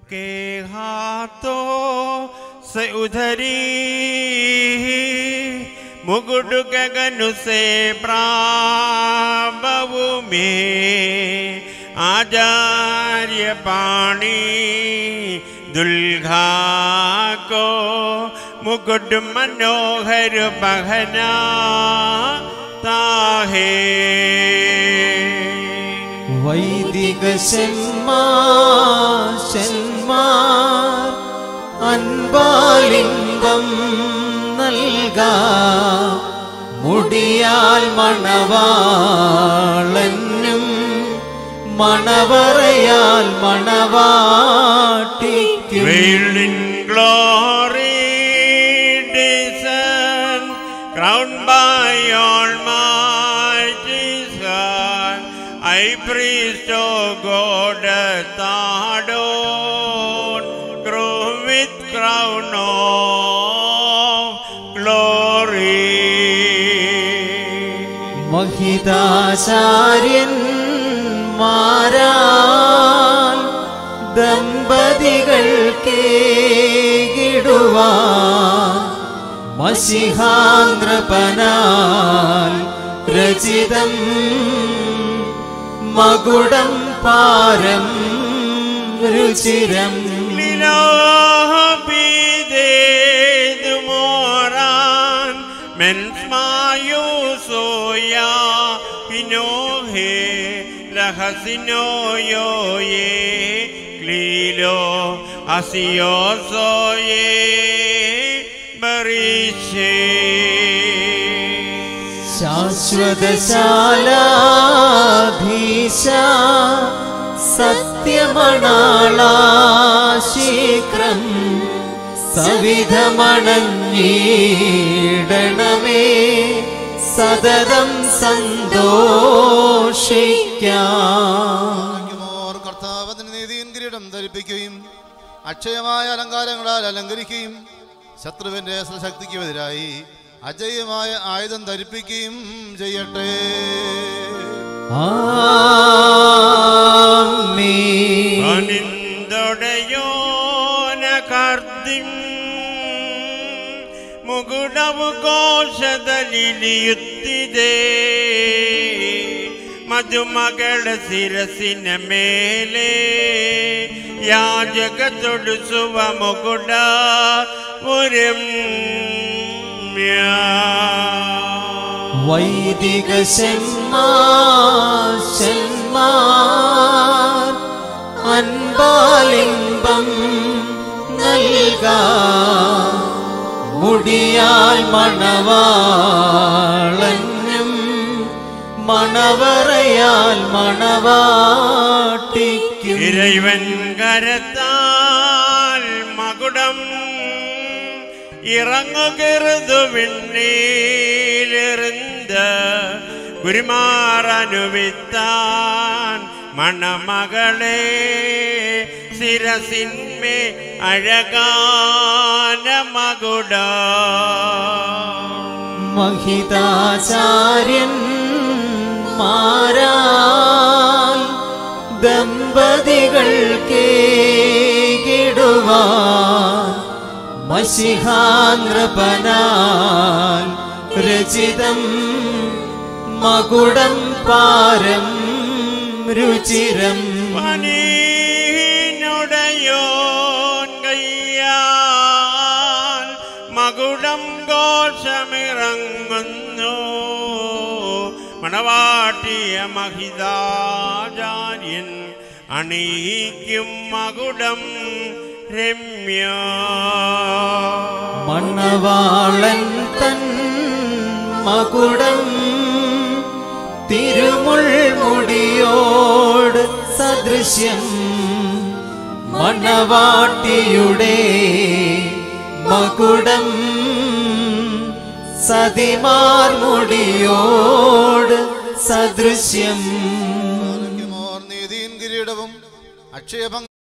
के हाथों से उधरी मुकुट गगन से प्राबु में आचार्य पाणी दुल्घा को मुकुट मनोहर बहना ताहे വൈദിക ശന്മാർ അൻപാലിംബം നൽകാ മുടിയാൽ മണവാളനും മണവറയാൽ മണവാട്ടിക്കും Veiled in glory, descend, crowned by Almighty Son, High Priest of God, Thadon, crowned with crown of glory. മഹിതാചാര്യന്മാരാൽ ദമ്പതികൾക്കേകിടുവാൻ മഷിഹാന്ത്രപനാൽ രചിതം മകുടം പാരം രുചിരം Lilahabidedu moran mens mayu soya hinohe lahasino yo ye klilo asio soye barishe ശാശ്വതശാലാധീശ സത്യമണാളാ ശീഘ്രം സവിധമണഞ്ഞീടണമേ സതതം സന്തോഷിക്കാം or കർത്താവ് അതിന് നീതിയും കിരീടം ധരിപ്പിക്കുകയും അക്ഷയമായ അലങ്കാരങ്ങളാൽ അലങ്കരിക്കുകയും ശത്രുവിന്റെ ശക്തിക്കുമെതിരായി അജയ്യമായ ആയുധം ധരിപ്പിക്കുകയും ചെയ്യട്ടെ ആമേൻ അനിന്തൊടയോന കർദിം മുകുടവു കോശതലിലിയുത്തിതേ മധുമಗಳ ಶಿರಸಿನ ಮೇಲೆ ಯಾಜಕ ತೊಡಿಸುವ ಮುಗುಡ ಉರಮ್ಯ വൈദിക ശന്മാർ അൻപാലിംബം നൽകാ മുടിയാൽ മണവാളനും മണവറയാൽ മണവാട്ടിക്കും இறைவன் கரத்தால் மகுடம் இறங்குகிறது விண்ணிலிருந்த குருமாறனுவித்தான் மணமகளே சிரசின்மே அழகான மகுடா മഹിതാചാര്യന്മാരാൽ ദമ്പതികൾക്കേകിടുവാൻ മഷിഹാന്ത്രപനാൽ രചിതം മകുടം പാരം രുചിരം പനീനുടയോൻ കയ്യാൽ മകുടം ഘോഷമിറങ്ങുന്നു മണവാട്ടിയ മഹിതാചാര്യൻ അണിയിക്കും മകുടം രമ്യ മണവാളൻ തൻ മകുടം തിരുമുൾമുടിയോട് സദൃശ്യം മണവാട്ടിയുടെ മകുടം സതിമാർമുടിയോട് സദൃശ്യം ഓർ നീതിയും കിരീടവും അക്ഷയഭംഗ